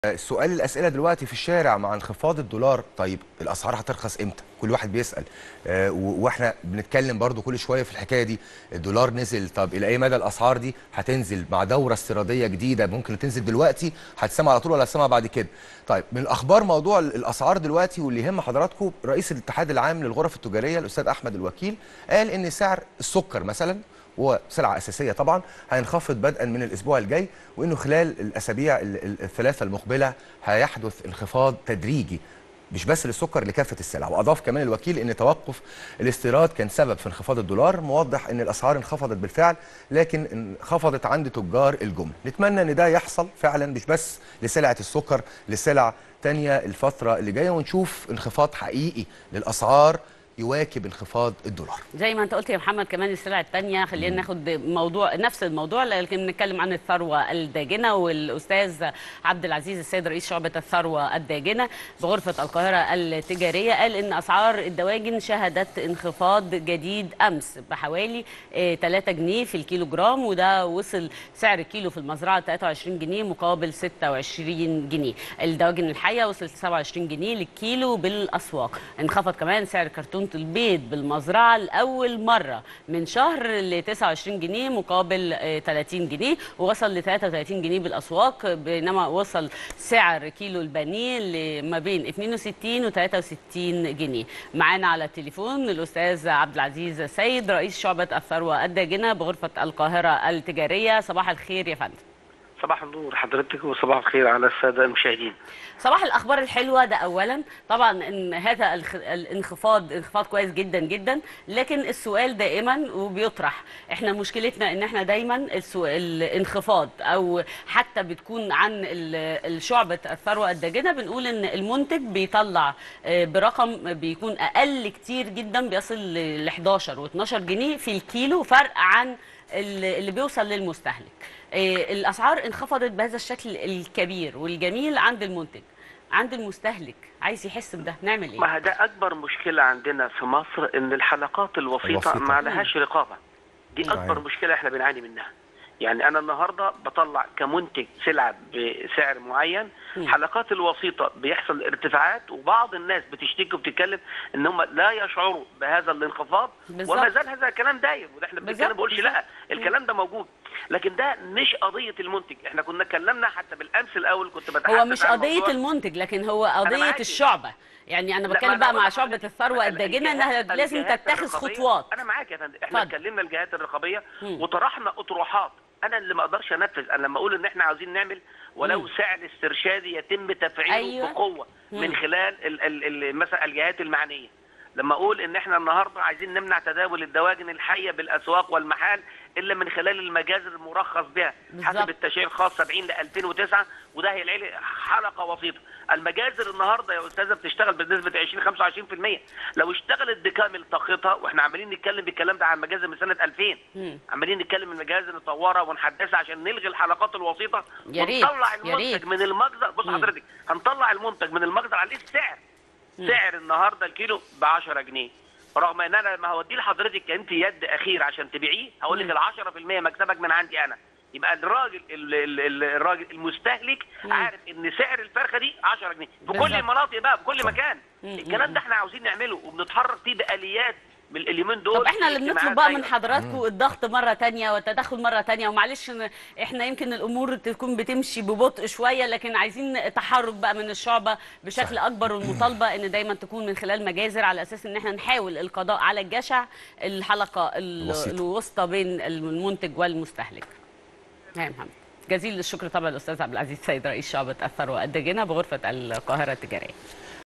السؤال الاسئله دلوقتي في الشارع مع انخفاض الدولار طيب الاسعار هترخص امتى كل واحد بيسال آه، و- واحنا بنتكلم برضو كل شويه في الحكايه دي الدولار نزل طب الى اي مدى الاسعار دي هتنزل مع دوره استيراديه جديده ممكن تنزل دلوقتي هتسمع على طول ولا هتسمع بعد كده طيب من الاخبار موضوع ال- الاسعار دلوقتي واللي يهم حضراتكم رئيس الاتحاد العام للغرف التجاريه الاستاذ احمد الوكيل قال ان سعر السكر مثلا وهو سلعة أساسية طبعا هينخفض بدءا من الأسبوع الجاي وإنه خلال الأسابيع ال- ال- الثلاثة المقبلة هيحدث انخفاض تدريجي مش بس للسكر لكافة السلع وأضاف كمان الوكيل إن توقف الاستيراد كان سبب في انخفاض الدولار موضح إن الأسعار انخفضت بالفعل لكن انخفضت عند تجار الجمل نتمنى إن ده يحصل فعلا مش بس لسلعة السكر لسلع تانية الفترة اللي جاية ونشوف انخفاض حقيقي للأسعار يواكب انخفاض الدولار زي ما انت قلت يا محمد كمان السلع الثانيه خلينا ناخد موضوع نفس الموضوع لكن بنتكلم عن الثروه الداجنه والاستاذ عبد العزيز السيد رئيس شعبه الثروه الداجنه بغرفه القاهره التجاريه قال ان اسعار الدواجن شهدت انخفاض جديد امس بحوالي آه، 3 جنيه في الكيلو جرام وده وصل سعر الكيلو في المزرعه 23 جنيه مقابل 26 جنيه الدواجن الحيه وصل 27 جنيه للكيلو بالاسواق انخفض كمان سعر كرتونه البيض بالمزرعه لاول مره من شهر ل 29 جنيه مقابل آه، 30 جنيه ووصل ل 33 جنيه بالاسواق بينما وصل سعر كيلو البانيه لما بين 62 و 63 جنيه معانا على التليفون الاستاذ عبد العزيز سيد رئيس شعبه الثروه الداجنه بغرفه القاهره التجاريه صباح الخير يا فندم صباح النور حضرتك وصباح الخير على السادة المشاهدين صباح الاخبار الحلوه ده اولا طبعا ان هذا الخ- الانخفاض انخفاض كويس جدا جدا لكن السؤال دائما وبيطرح احنا مشكلتنا ان احنا دايما السو- الانخفاض او حتى بتكون عن ال- الشعبة الثروه الداجنه بنقول ان المنتج بيطلع آه، برقم بيكون اقل كتير جدا بيصل ل 11 و12 جنيه في الكيلو فرق عن ال- اللي بيوصل للمستهلك آه، الاسعار انخفضت بهذا الشكل الكبير والجميل عند المنتج عند المستهلك عايز يحس بده نعمل ايه ما ده أكبر مشكلة عندنا في مصر إن الحلقات الوسيطة الوسيطة. ما لهاش رقابة دي صحيح. أكبر مشكلة إحنا بنعاني منها يعني أنا النهاردة بطلع كمنتج سلعة بسعر معين مم. حلقات الوسيطة بيحصل ارتفاعات وبعض الناس بتشتكي وبتتكلم إن هم لا يشعروا بهذا الانخفاض بالظبط. وما زال هذا الكلام دايم وده احنا بالظبط، بنتكلم بقولش لا بالظبط. الكلام ده موجود لكن ده مش قضية المنتج احنا كنا اتكلمنا حتى بالأمس الأول كنت بتحدث هو مش عن قضيه موضوع- المنتج لكن هو قضيه معاكي. الشعبه يعني انا لا، بتكلم ما بقى أنا مع بقول شعبه لحضرتك الثروه ال- الداجنه الجهات- انها لازم الجهات تتخذ الرقابية- خطوات انا معاك يا فندم احنا اتفضل. اتكلمنا الجهات الرقابيه مم. وطرحنا اطروحات انا اللي ما اقدرش انفذ انا لما اقول ان احنا عاوزين نعمل ولو مم. سعر استرشادي يتم تفعيله أيوة. بقوه مم. من خلال ال ال ال مثلا الجهات المعنيه لما اقول ان احنا النهارده عايزين نمنع تداول الدواجن الحيه بالاسواق والمحال الا من خلال المجازر المرخص بها بالظبط. حسب التشريع الخاص 70 ل 2009 وده هيلاقي لي حلقه وسيطه المجازر النهارده يا استاذه بتشتغل بنسبه 20 25% لو اشتغلت بكامل طاقتها واحنا عمالين نتكلم بالكلام ده عن مجازر من سنه 2000 مم. عمالين نتكلم المجازر نطورها ونحدثها عشان نلغي الحلقات الوسيطه يا ريت، ونطلع يا ريت. المنتج من المخزن بص مم. حضرتك هنطلع المنتج من المخزن عليه السعر سعر النهارده الكيلو ب 10 جنيه رغم ان انا لما هوديه لحضرتك انت يد اخير عشان تبيعيه هقول لك ال 10% مكسبك من عندي انا يبقى الراجل ال- ال- ال- الراجل المستهلك مم. عارف ان سعر الفرخه دي 10 جنيه في بالظبط. كل المناطق بقى في كل مكان مم. الكلام ده احنا عاوزين نعمله وبنتحرك فيه باليات من اليومين دول طب احنا اللي في بنطلب اجتماعات بقى دايرة. من حضراتكم الضغط مره تانية والتدخل مره تانية ومعلش إن احنا يمكن الامور تكون بتمشي ببطء شويه لكن عايزين تحرك بقى من الشعبه بشكل صحيح. اكبر والمطالبه ان دايما تكون من خلال مجازر على اساس ان احنا نحاول القضاء على الجشع الحلقه ال- الوسيطة. الوسطى بين المنتج والمستهلك يا محمد جزيل الشكر طبعا الاستاذ عبد العزيز سيد رئيس شعبه الثروه الداجنه بغرفه القاهره التجاريه